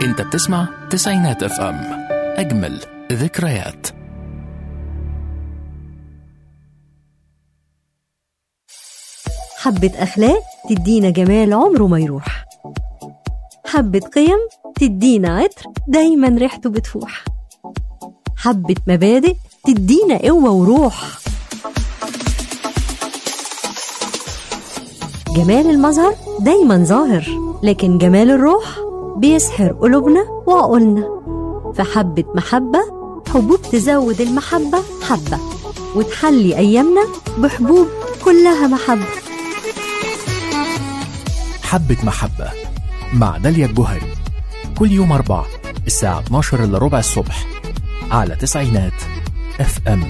انت بتسمع تسعينات اف ام اجمل ذكريات حبة أخلاق تدينا جمال عمره ما يروح حبة قيم تدينا عطر دايما ريحته بتفوح حبة مبادئ تدينا قوة وروح جمال المظهر دايما ظاهر لكن جمال الروح بيسحر قلوبنا وعقولنا فحبة محبة حبوب تزود المحبة حبة وتحلي أيامنا بحبوب كلها محبة حبة محبة مع داليا الجوهري كل يوم أربع الساعة 12 إلا ربع الصبح على تسعينات اف ام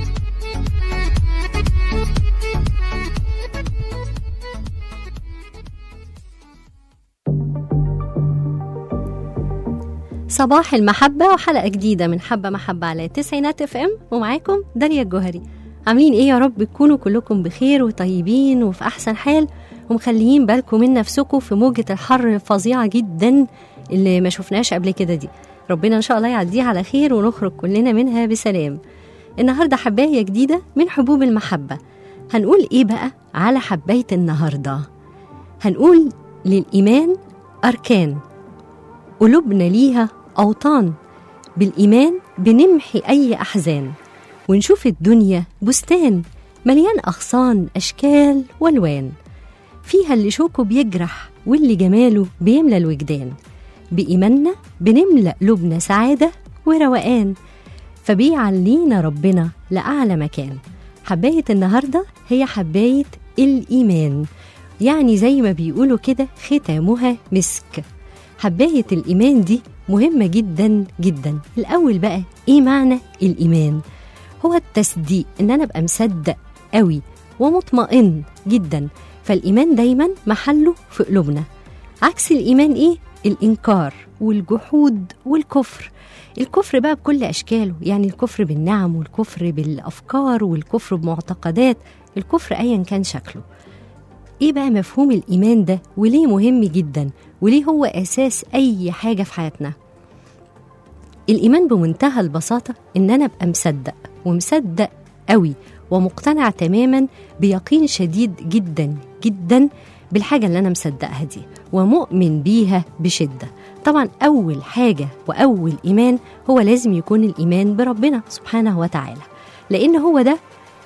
صباح المحبة وحلقة جديدة من حبة محبة على تسعينات اف ام ومعاكم داليا الجوهري عاملين ايه يا رب تكونوا كلكم بخير وطيبين وفي احسن حال ومخليين بالكم من نفسكم في موجة الحر الفظيعة جدا اللي ما شفناش قبل كده دي ربنا ان شاء الله يعديها على خير ونخرج كلنا منها بسلام النهاردة حباية جديدة من حبوب المحبة هنقول ايه بقى على حباية النهاردة هنقول للإيمان أركان قلوبنا ليها أوطان بالإيمان بنمحي أي أحزان ونشوف الدنيا بستان مليان أغصان أشكال والوان فيها اللي شوكه بيجرح واللي جماله بيملى الوجدان بإيماننا بنملأ قلوبنا سعادة وروقان فبيعلينا ربنا لأعلى مكان حباية النهاردة هي حباية الإيمان يعني زي ما بيقولوا كده ختامها مسك حباية الإيمان دي مهمة جدا جدا الأول بقى إيه معنى الإيمان هو التصديق إن أنا أبقى مصدق قوي ومطمئن جدا فالإيمان دايما محله في قلوبنا عكس الإيمان إيه؟ الإنكار والجحود والكفر الكفر بقى بكل أشكاله يعني الكفر بالنعم والكفر بالأفكار والكفر بمعتقدات الكفر أيا كان شكله إيه بقى مفهوم الإيمان ده وليه مهم جدا وليه هو أساس أي حاجة في حياتنا الإيمان بمنتهى البساطة إن أنا أبقى مصدق ومصدق قوي ومقتنع تماما بيقين شديد جدا جدا بالحاجة اللي أنا مصدقها دي ومؤمن بيها بشدة طبعا أول حاجة وأول إيمان هو لازم يكون الإيمان بربنا سبحانه وتعالى لأن هو ده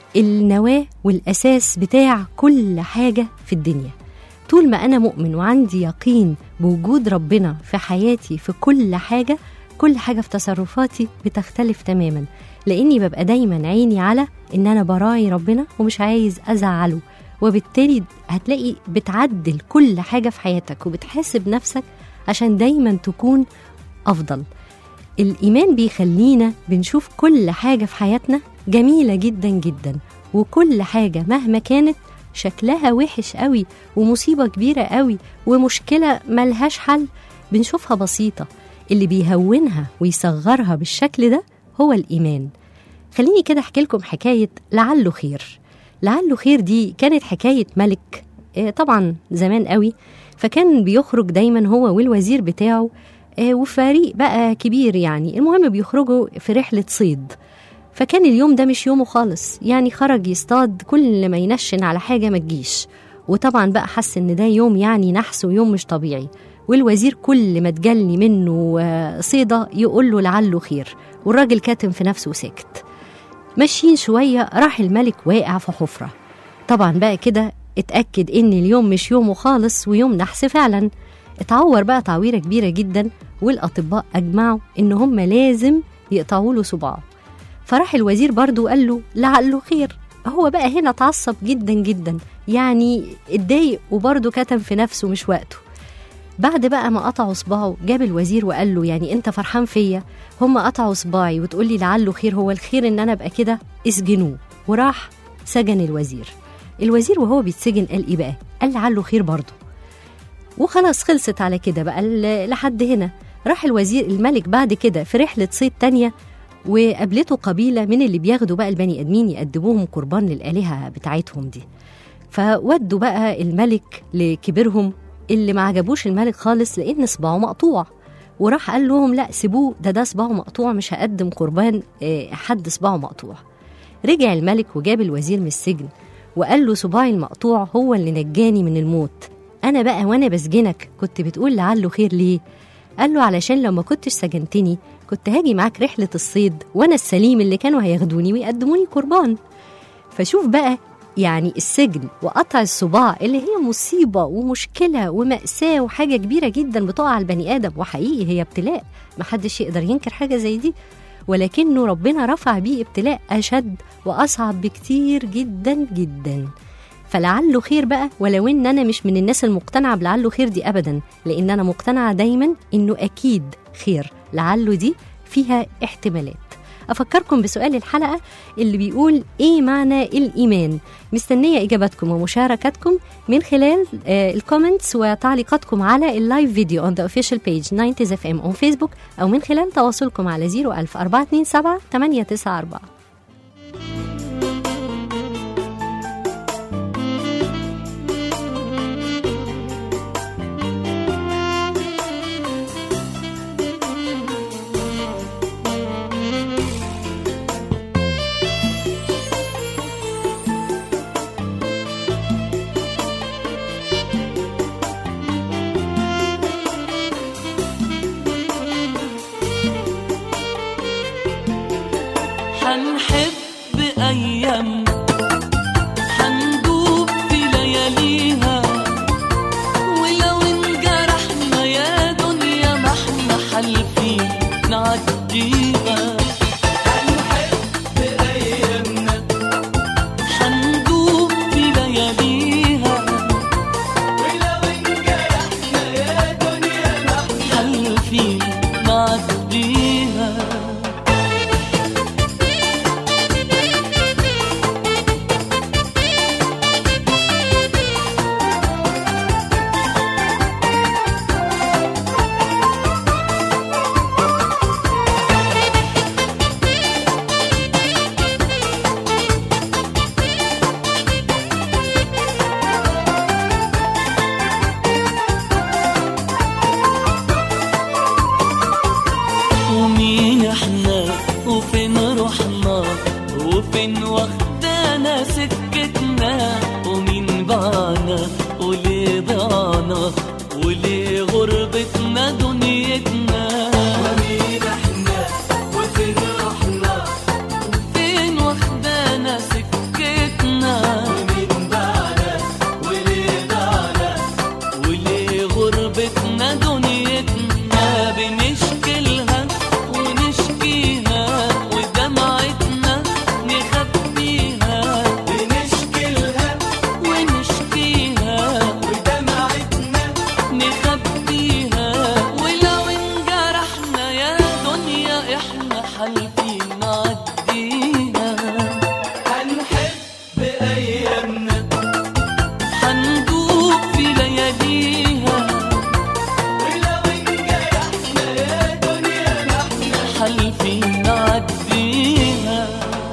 النواة والأساس بتاع كل حاجة في الدنيا طول ما أنا مؤمن وعندي يقين بوجود ربنا في حياتي في كل حاجة كل حاجة في تصرفاتي بتختلف تماما لاني ببقى دايما عيني على ان انا براعي ربنا ومش عايز ازعله وبالتالي هتلاقي بتعدل كل حاجه في حياتك وبتحاسب نفسك عشان دايما تكون افضل الايمان بيخلينا بنشوف كل حاجه في حياتنا جميله جدا جدا وكل حاجه مهما كانت شكلها وحش قوي ومصيبه كبيره قوي ومشكله ملهاش حل بنشوفها بسيطه اللي بيهونها ويصغرها بالشكل ده هو الإيمان خليني كده أحكي لكم حكاية لعله خير لعله خير دي كانت حكاية ملك طبعا زمان قوي فكان بيخرج دايما هو والوزير بتاعه وفريق بقى كبير يعني المهم بيخرجوا في رحلة صيد فكان اليوم ده مش يومه خالص يعني خرج يصطاد كل ما ينشن على حاجة ما تجيش وطبعا بقى حس ان ده يوم يعني نحس ويوم مش طبيعي والوزير كل ما تجلي منه صيدة يقول له لعله خير والراجل كاتم في نفسه وسكت ماشيين شوية راح الملك واقع في حفرة طبعا بقى كده اتأكد ان اليوم مش يومه خالص ويوم نحس فعلا اتعور بقى تعويرة كبيرة جدا والأطباء أجمعوا إن هم لازم يقطعوا له صباعه فراح الوزير برضه قال له لعله خير هو بقى هنا اتعصب جدا جدا يعني اتضايق وبرضه كتم في نفسه مش وقته بعد بقى ما قطعوا صباعه جاب الوزير وقال له يعني انت فرحان فيا هم قطعوا صباعي وتقول لي لعله خير هو الخير ان انا ابقى كده اسجنوه وراح سجن الوزير الوزير وهو بيتسجن قال ايه بقى قال لعله خير برضه وخلاص خلصت على كده بقى لحد هنا راح الوزير الملك بعد كده في رحلة صيد تانية وقابلته قبيلة من اللي بياخدوا بقى البني آدمين يقدموهم قربان للآلهة بتاعتهم دي فودوا بقى الملك لكبيرهم اللي ما عجبوش الملك خالص لأن صباعه مقطوع وراح قال لهم لا سيبوه ده ده صباعه مقطوع مش هقدم قربان آه، حد صباعه مقطوع رجع الملك وجاب الوزير من السجن وقال له صباعي المقطوع هو اللي نجاني من الموت انا بقى وانا بسجنك كنت بتقول لعله خير ليه قال له علشان لو ما كنتش سجنتني كنت هاجي معاك رحلة الصيد وانا السليم اللي كانوا هياخدوني ويقدموني قربان فشوف بقى يعني السجن وقطع الصباع اللي هي مصيبة ومشكلة ومأساة وحاجة كبيرة جدا بتقع على البني آدم وحقيقي هي ابتلاء محدش يقدر ينكر حاجة زي دي ولكنه ربنا رفع بيه ابتلاء أشد وأصعب بكتير جدا جدا فلعله خير بقى ولو ان انا مش من الناس المقتنعه بلعله خير دي ابدا لان انا مقتنعه دايما انه اكيد خير لعله دي فيها احتمالات افكركم بسؤال الحلقه اللي بيقول ايه معنى الايمان مستنيه اجاباتكم ومشاركاتكم من خلال آه الكومنتس وتعليقاتكم على اللايف فيديو on the official page 90 اف ام on فيسبوك او من خلال تواصلكم على 01000 427 894 حنحب أيامنا حندوب في لياليها ولو انجرحنا يا دنيا ما احنا حالفين نعديها حنحب أيامنا حندوب في لياليها ولو انجرحنا يا دنيا ما احنا حالفين نعديها ومين احنا وفين رحنا وفين واخدانا سكتنا ومين باعنا وليه ضعنا وليه غربتنا دنيتنا ومين احنا وفين رحنا وفين واخدانا سكتنا ومين باعنا وليه ضعنا وليه غربتنا دنيتنا بنشكلها ونشكيها ودمعتنا نخبيها بنشكلها ونشكيها ودمعتنا نخبيها ولو انجرحنا يا دنيا احنا حالفين نعديها هنحب ايامنا هندوب في لياليها ولو انجرحنا يا دنيا نحن حالفين نعديها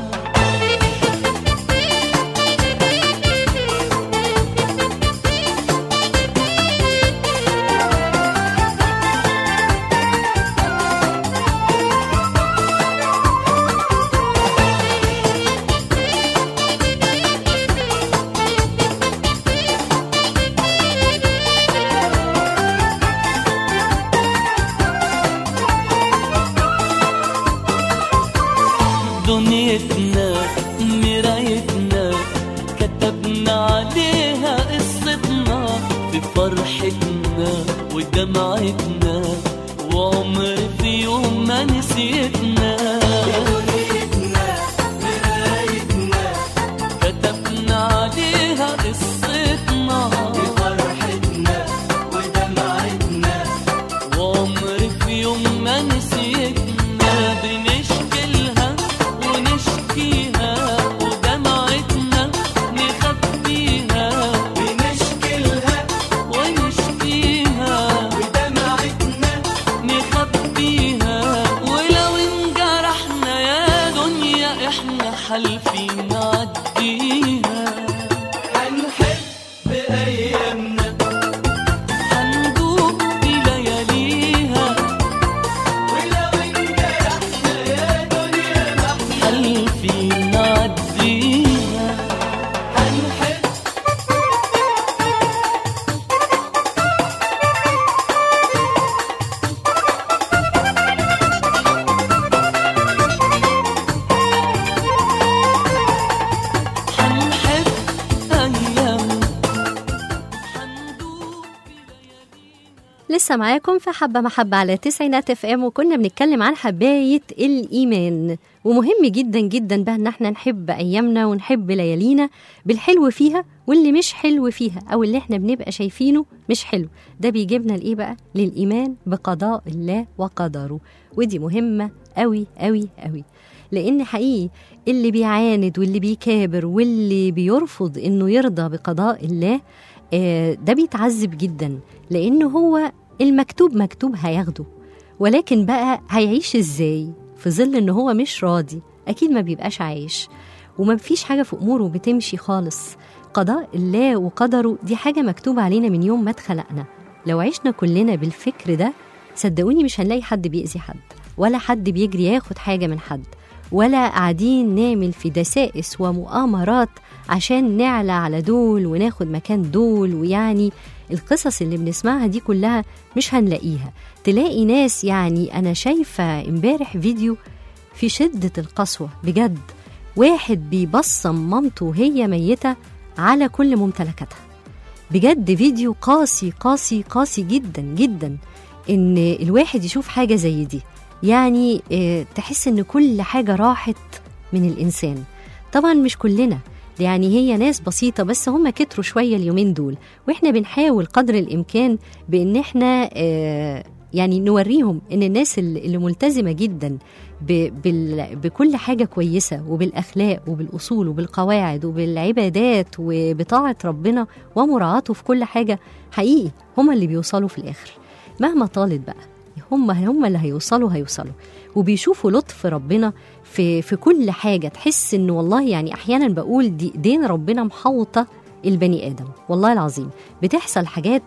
دنيتنا مرايتنا كتبنا عليها قصتنا في فرحتنا ودمعتنا وعمر في يوم ما نسيتنا دنيتنا مرايتنا كتبنا عليها قصتنا في فرحتنا ودمعتنا وعمر في يوم ما نسيتنا بنشكلها ونشكيها ودمعتنا نخبيها بنشكلها ونشكيها ودمعتنا نخبيها ولو انجرحنا يا لسه معاكم في حبة محبة على تسعينات اف ام وكنا بنتكلم عن حباية الإيمان ومهم جدا جدا بقى ان احنا نحب أيامنا ونحب ليالينا بالحلو فيها واللي مش حلو فيها أو اللي احنا بنبقى شايفينه مش حلو ده بيجيبنا لإيه بقى؟ للإيمان بقضاء الله وقدره ودي مهمة أوي أوي أوي لأن حقيقي اللي بيعاند واللي بيكابر واللي بيرفض إنه يرضى بقضاء الله آه، ده بيتعذب جدا لأنه هو المكتوب مكتوب هياخده ولكن بقى هيعيش ازاي في ظل ان هو مش راضي اكيد ما بيبقاش عايش وما فيش حاجه في اموره بتمشي خالص قضاء الله وقدره دي حاجه مكتوبه علينا من يوم ما اتخلقنا لو عشنا كلنا بالفكر ده صدقوني مش هنلاقي حد بيأذي حد ولا حد بيجري ياخد حاجه من حد ولا قاعدين نعمل في دسائس ومؤامرات عشان نعلى على دول وناخد مكان دول ويعني القصص اللي بنسمعها دي كلها مش هنلاقيها تلاقي ناس يعني أنا شايفة امبارح فيديو في شدة القسوة بجد واحد بيبصم مامته وهي ميتة على كل ممتلكاتها بجد فيديو قاسي قاسي قاسي جدا جدا ان الواحد يشوف حاجة زي دي يعني اه تحس ان كل حاجة راحت من الإنسان طبعا مش كلنا يعني هي ناس بسيطة بس هم كتروا شوية اليومين دول واحنا بنحاول قدر الإمكان بإن احنا اه يعني نوريهم ان الناس اللي ملتزمه جدا ب- بال- بكل حاجه كويسه وبالاخلاق وبالاصول وبالقواعد وبالعبادات وبطاعه ربنا ومراعاته في كل حاجه حقيقي هم اللي بيوصلوا في الاخر مهما طالت بقى هم هم اللي هيوصلوا هيوصلوا وبيشوفوا لطف ربنا في في كل حاجه تحس ان والله يعني احيانا بقول دي ايدين ربنا محوطه البني ادم والله العظيم بتحصل حاجات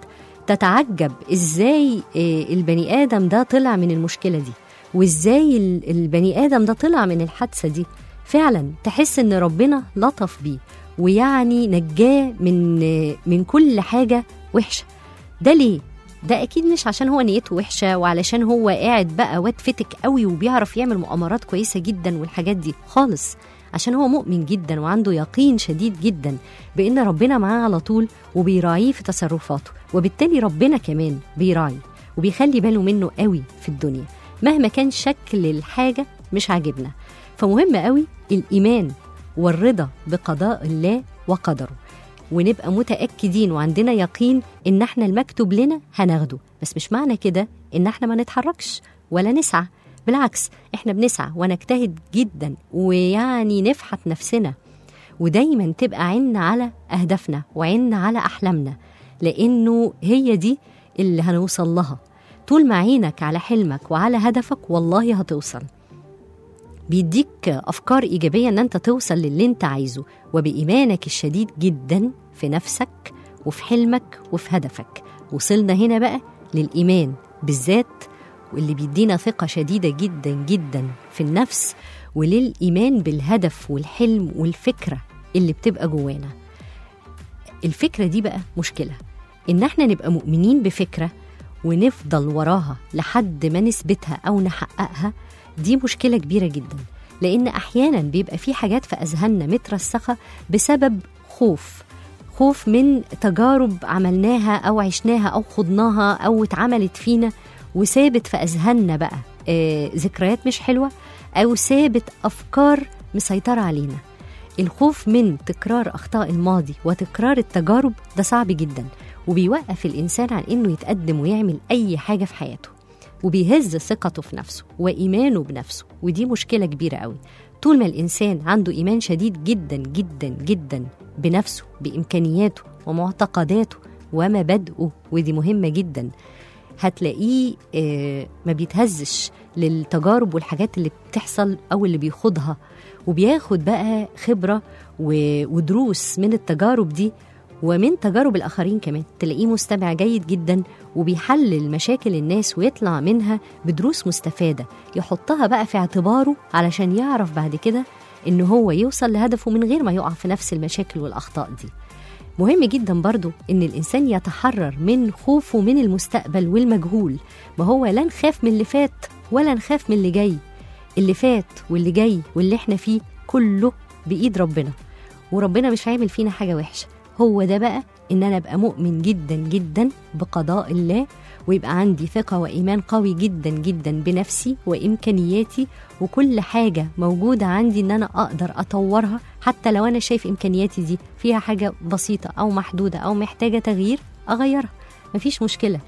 تتعجب ازاي آه، البني ادم ده طلع من المشكله دي وازاي ال- البني ادم ده طلع من الحادثه دي فعلا تحس ان ربنا لطف بيه ويعني نجاه من آه، من كل حاجه وحشه ده ليه ده اكيد مش عشان هو نيته وحشه وعلشان هو قاعد بقى واد فتك قوي وبيعرف يعمل مؤامرات كويسه جدا والحاجات دي خالص عشان هو مؤمن جدا وعنده يقين شديد جدا بان ربنا معاه على طول وبيراعيه في تصرفاته وبالتالي ربنا كمان بيراعي وبيخلي باله منه قوي في الدنيا مهما كان شكل الحاجه مش عاجبنا فمهم قوي الايمان والرضا بقضاء الله وقدره ونبقى متاكدين وعندنا يقين ان احنا المكتوب لنا هناخده بس مش معنى كده ان احنا ما نتحركش ولا نسعى بالعكس احنا بنسعى ونجتهد جدا ويعني نفحت نفسنا ودايما تبقى عيننا على اهدافنا وعيننا على احلامنا لانه هي دي اللي هنوصل لها طول ما عينك على حلمك وعلى هدفك والله هتوصل بيديك افكار ايجابيه ان انت توصل للي انت عايزه وبايمانك الشديد جدا في نفسك وفي حلمك وفي هدفك وصلنا هنا بقى للايمان بالذات واللي بيدينا ثقه شديده جدا جدا في النفس وللايمان بالهدف والحلم والفكره اللي بتبقى جوانا الفكره دي بقى مشكله ان احنا نبقى مؤمنين بفكره ونفضل وراها لحد ما نثبتها او نحققها دي مشكله كبيره جدا لان احيانا بيبقى في حاجات في اذهاننا مترسخه بسبب خوف خوف من تجارب عملناها او عشناها او خضناها او اتعملت فينا وثابت في اذهاننا بقى آه ذكريات مش حلوه او ثابت افكار مسيطره علينا الخوف من تكرار اخطاء الماضي وتكرار التجارب ده صعب جدا وبيوقف الانسان عن انه يتقدم ويعمل اي حاجه في حياته وبيهز ثقته في نفسه وايمانه بنفسه ودي مشكله كبيره قوي طول ما الانسان عنده ايمان شديد جدا جدا جدا بنفسه بامكانياته ومعتقداته ومبادئه ودي مهمه جدا هتلاقيه آه، ما بيتهزش للتجارب والحاجات اللي بتحصل او اللي بيخوضها وبياخد بقى خبره و- ودروس من التجارب دي ومن تجارب الآخرين كمان تلاقيه مستمع جيد جدا وبيحلل مشاكل الناس ويطلع منها بدروس مستفادة يحطها بقى في اعتباره علشان يعرف بعد كده إن هو يوصل لهدفه من غير ما يقع في نفس المشاكل والأخطاء دي مهم جدا برضو إن الإنسان يتحرر من خوفه من المستقبل والمجهول ما هو لا نخاف من اللي فات ولا نخاف من اللي جاي اللي فات واللي جاي واللي احنا فيه كله بإيد ربنا وربنا مش هيعمل فينا حاجة وحشة هو ده بقى ان انا ابقى مؤمن جدا جدا بقضاء الله ويبقى عندي ثقة وإيمان قوي جدا جدا بنفسي وإمكانياتي وكل حاجة موجودة عندي إن أنا أقدر أطورها حتى لو أنا شايف إمكانياتي دي فيها حاجة بسيطة أو محدودة أو محتاجة تغيير أغيرها مفيش مشكلة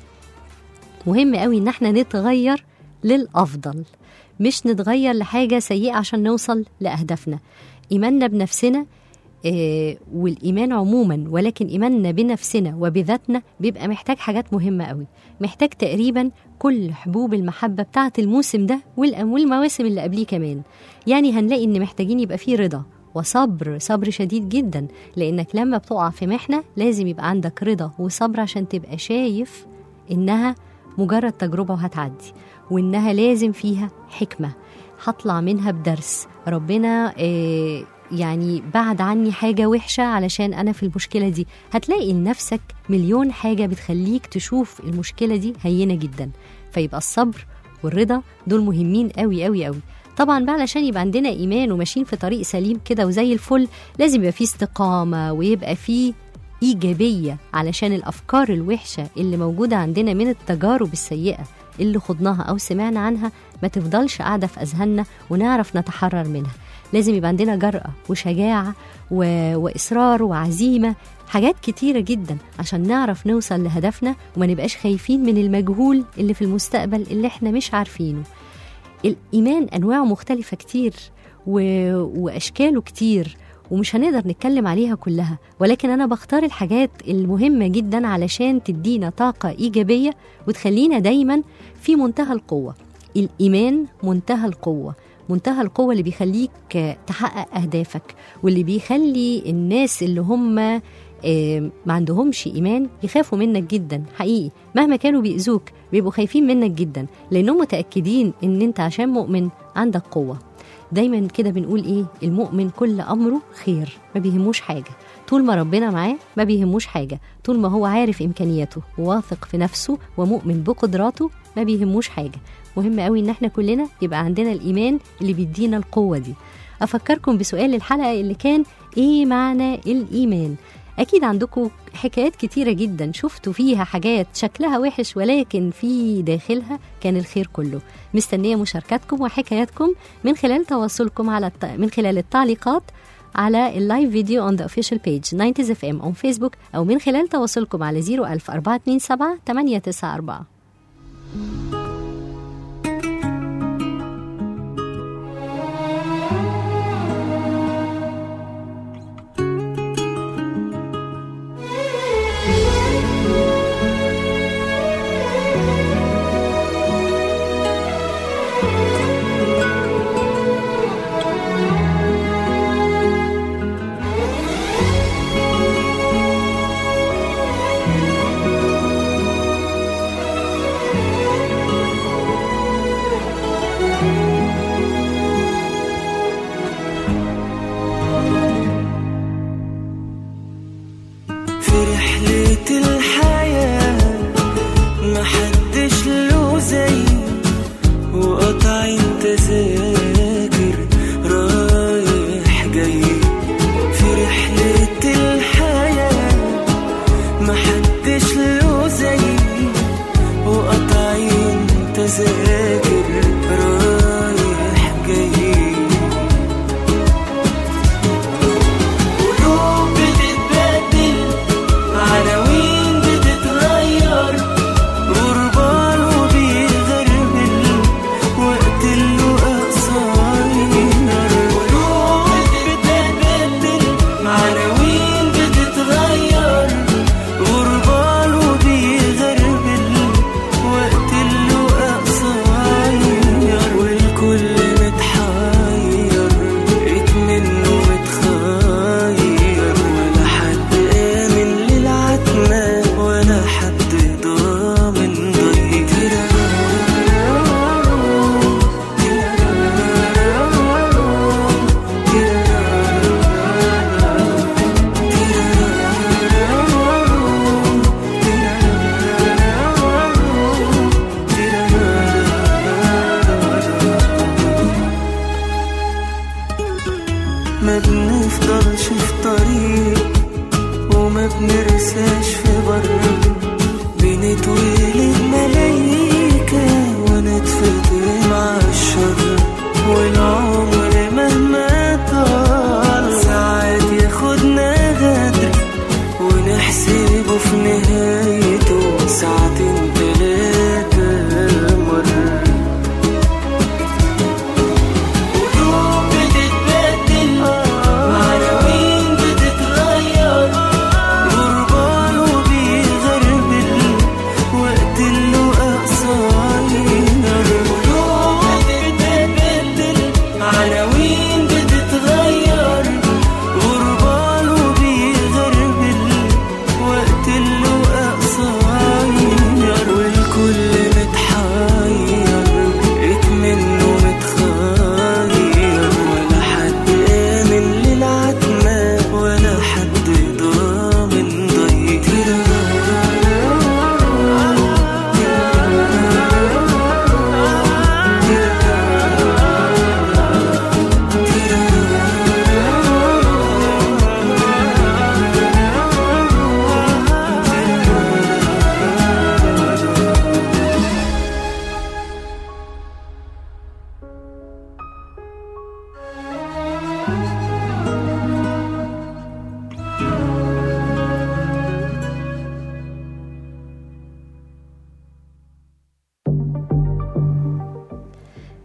مهم قوي إن احنا نتغير للأفضل مش نتغير لحاجة سيئة عشان نوصل لأهدافنا إيماننا بنفسنا آه، والإيمان عموما ولكن إيماننا بنفسنا وبذاتنا بيبقى محتاج حاجات مهمة قوي محتاج تقريبا كل حبوب المحبة بتاعة الموسم ده والأم- والمواسم اللي قبليه كمان يعني هنلاقي إن محتاجين يبقى فيه رضا وصبر صبر شديد جدا لأنك لما بتقع في محنة لازم يبقى عندك رضا وصبر عشان تبقى شايف إنها مجرد تجربة وهتعدي وإنها لازم فيها حكمة هطلع منها بدرس ربنا آه، يعني بعد عني حاجة وحشة علشان أنا في المشكلة دي هتلاقي لنفسك مليون حاجة بتخليك تشوف المشكلة دي هينة جدا فيبقى الصبر والرضا دول مهمين قوي قوي قوي طبعا بقى علشان يبقى عندنا إيمان وماشيين في طريق سليم كده وزي الفل لازم يبقى فيه استقامة ويبقى فيه إيجابية علشان الأفكار الوحشة اللي موجودة عندنا من التجارب السيئة اللي خضناها أو سمعنا عنها ما تفضلش قاعدة في أذهاننا ونعرف نتحرر منها لازم يبقى عندنا جرأة وشجاعة و... وإصرار وعزيمة حاجات كتيرة جدا عشان نعرف نوصل لهدفنا وما نبقاش خايفين من المجهول اللي في المستقبل اللي احنا مش عارفينه الإيمان أنواعه مختلفة كتير و... وأشكاله كتير ومش هنقدر نتكلم عليها كلها ولكن أنا بختار الحاجات المهمة جدا علشان تدينا طاقة إيجابية وتخلينا دايما في منتهى القوة الإيمان منتهى القوة منتهى القوة اللي بيخليك تحقق أهدافك واللي بيخلي الناس اللي هم آه، ما عندهمش إيمان يخافوا منك جدا حقيقي مهما كانوا بيأذوك بيبقوا خايفين منك جدا لأنهم متأكدين إن أنت عشان مؤمن عندك قوة دايما كده بنقول إيه المؤمن كل أمره خير ما بيهموش حاجة طول ما ربنا معاه ما بيهموش حاجة طول ما هو عارف إمكانياته وواثق في نفسه ومؤمن بقدراته ما بيهموش حاجة مهم قوي إن احنا كلنا يبقى عندنا الإيمان اللي بيدينا القوة دي أفكركم بسؤال الحلقة اللي كان إيه معنى الإيمان أكيد عندكم حكايات كتيرة جدا شفتوا فيها حاجات شكلها وحش ولكن في داخلها كان الخير كله مستنية مشاركاتكم وحكاياتكم من خلال تواصلكم على الت... من خلال التعليقات على اللايف فيديو on the official page 90 اف ام on فيسبوك أو من خلال تواصلكم على 01000 427 894 في رحلة الحياة محدش له زي وقطع تذاكر رايح جاي في رحلة الحياة محدش له زي وقطع تذاكر رايح جاي قلوب بتتبدل عناوين بتتغير غربال وبيغربل وقت اللقاء قصير قلوب بتتبدل عناوين بتتغير غربال وبيغربل وقت اللقاء قصير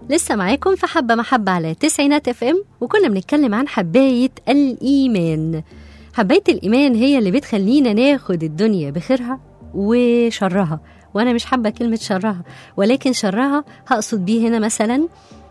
لسه معاكم في حبة محبة على تسعينات اف ام وكنا بنتكلم عن حباية الإيمان حباية الإيمان هي اللي بتخلينا ناخد الدنيا بخيرها وشرها وأنا مش حابة كلمة شرها ولكن شرها هقصد بيه هنا مثلا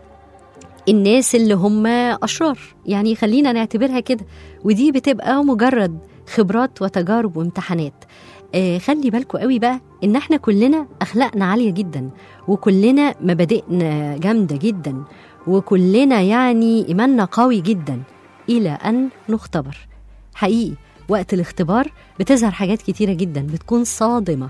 الناس اللي هم أشرار يعني خلينا نعتبرها كده ودي بتبقى مجرد خبرات وتجارب وامتحانات آه خلي بالكوا قوي بقى ان احنا كلنا اخلاقنا عاليه جدا وكلنا مبادئنا جامده جدا وكلنا يعني ايماننا قوي جدا الى ان نختبر حقيقي وقت الاختبار بتظهر حاجات كتيره جدا بتكون صادمه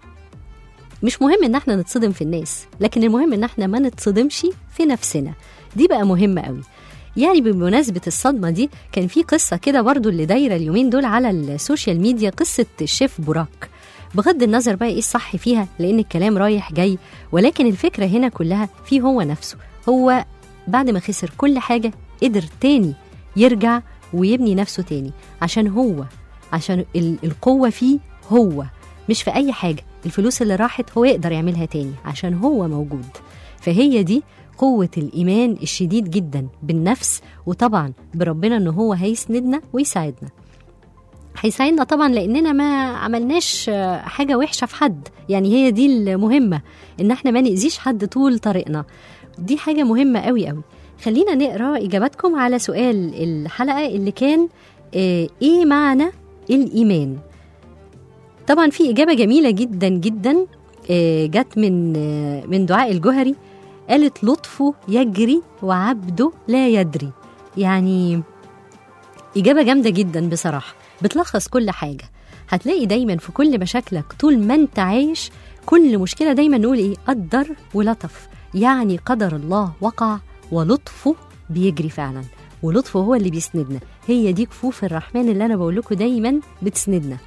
مش مهم ان احنا نتصدم في الناس لكن المهم ان احنا ما نتصدمش في نفسنا دي بقى مهمه قوي يعني بمناسبة الصدمة دي كان في قصة كده برضو اللي دايرة اليومين دول على السوشيال ميديا قصة الشيف براك بغض النظر بقى ايه الصح فيها لان الكلام رايح جاي ولكن الفكرة هنا كلها في هو نفسه هو بعد ما خسر كل حاجة قدر تاني يرجع ويبني نفسه تاني عشان هو عشان ال- القوة فيه هو مش في أي حاجة الفلوس اللي راحت هو يقدر يعملها تاني عشان هو موجود فهي دي قوة الإيمان الشديد جدا بالنفس وطبعا بربنا إن هو هيسندنا ويساعدنا هيساعدنا طبعا لاننا ما عملناش آه، حاجه وحشه في حد يعني هي دي المهمه ان احنا ما ناذيش حد طول طريقنا دي حاجه مهمه قوي قوي خلينا نقرا اجاباتكم على سؤال الحلقه اللي كان آه، ايه معنى الايمان طبعا في اجابه جميله جدا جدا آه، جت من آه، من دعاء الجهري قالت لطفه يجري وعبده لا يدري يعني إجابة جامدة جدا بصراحة بتلخص كل حاجة هتلاقي دايما في كل مشاكلك طول ما انت عايش كل مشكلة دايما نقول ايه قدر ولطف يعني قدر الله وقع ولطفه بيجري فعلا ولطفه هو اللي بيسندنا هي دي كفوف الرحمن اللي انا بقول لكم دايما بتسندنا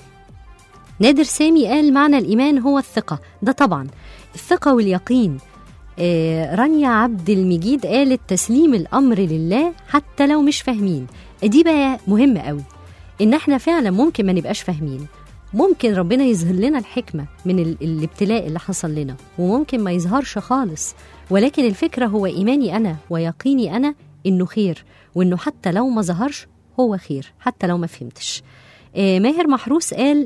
نادر سامي قال معنى الإيمان هو الثقة ده طبعا الثقة واليقين آه، رانيا عبد المجيد قالت تسليم الأمر لله حتى لو مش فاهمين دي بقى مهمة قوي إن احنا فعلا ممكن ما نبقاش فاهمين ممكن ربنا يظهر لنا الحكمة من ال- الابتلاء اللي حصل لنا وممكن ما يظهرش خالص ولكن الفكرة هو إيماني أنا ويقيني أنا إنه خير وإنه حتى لو ما ظهرش هو خير حتى لو ما فهمتش آه، ماهر محروس قال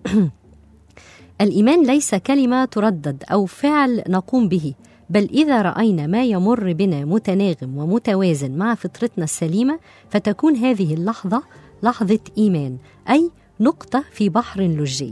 الإيمان ليس كلمة تردد أو فعل نقوم به بل إذا رأينا ما يمر بنا متناغم ومتوازن مع فطرتنا السليمة فتكون هذه اللحظة لحظة إيمان أي نقطة في بحر لجي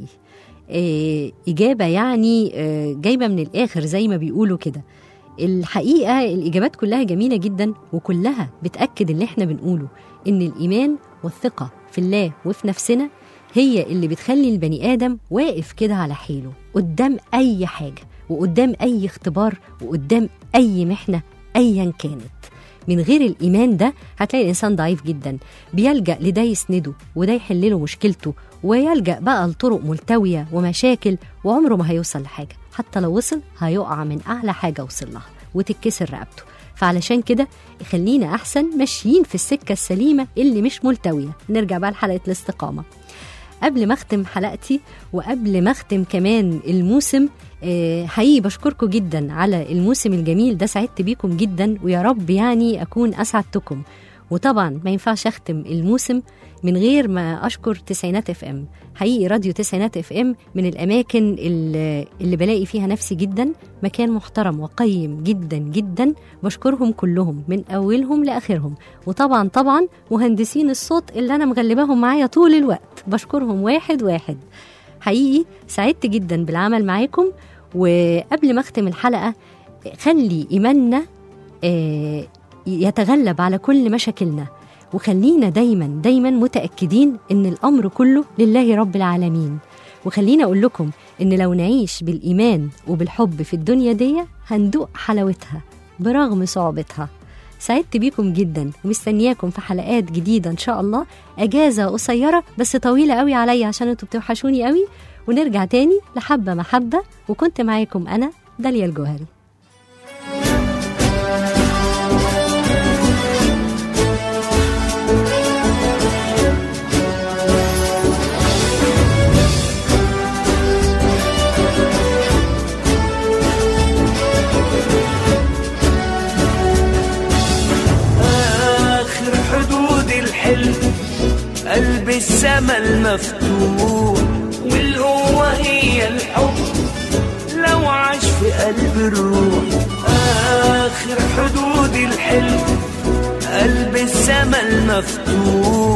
آه، إجابة يعني آه، جايبة من الآخر زي ما بيقولوا كده الحقيقة الإجابات كلها جميلة جدا وكلها بتأكد اللي احنا بنقوله إن الإيمان والثقة في الله وفي نفسنا هي اللي بتخلي البني آدم واقف كده على حيله قدام أي حاجة وقدام أي اختبار وقدام أي محنة أيا كانت من غير الإيمان ده هتلاقي الإنسان ضعيف جدا بيلجأ لده يسنده وده يحل له مشكلته ويلجأ بقى لطرق ملتوية ومشاكل وعمره ما هيوصل لحاجة حتى لو وصل هيقع من أعلى حاجة وصل لها وتتكسر رقبته فعلشان كده خلينا أحسن ماشيين في السكة السليمة اللي مش ملتوية نرجع بقى لحلقة الاستقامة قبل ما اختم حلقتي وقبل ما اختم كمان الموسم آه، حقيقي بشكركم جدا على الموسم الجميل ده سعدت بيكم جدا ويا رب يعني اكون اسعدتكم وطبعا ما ينفعش اختم الموسم من غير ما اشكر تسعينات اف ام حقيقي راديو تسعينات اف ام من الاماكن اللي, اللي بلاقي فيها نفسي جدا مكان محترم وقيم جدا جدا بشكرهم كلهم من اولهم لاخرهم وطبعا طبعا مهندسين الصوت اللي انا مغلباهم معايا طول الوقت بشكرهم واحد واحد حقيقي سعدت جدا بالعمل معاكم وقبل ما اختم الحلقه خلي ايماننا آه، يتغلب على كل مشاكلنا وخلينا دايما دايما متاكدين ان الامر كله لله رب العالمين وخلينا اقول لكم ان لو نعيش بالايمان وبالحب في الدنيا دي هندوق حلاوتها برغم صعوبتها سعدت بيكم جدا ومستنياكم في حلقات جديده ان شاء الله اجازه قصيره بس طويله قوي عليا عشان انتوا بتوحشوني قوي ونرجع تاني لحبه محبه وكنت معاكم انا داليا الجوهري السما المفتوح والقوة هي الحب لو عاش في قلب الروح آخر حدود الحلم قلب السما المفتوح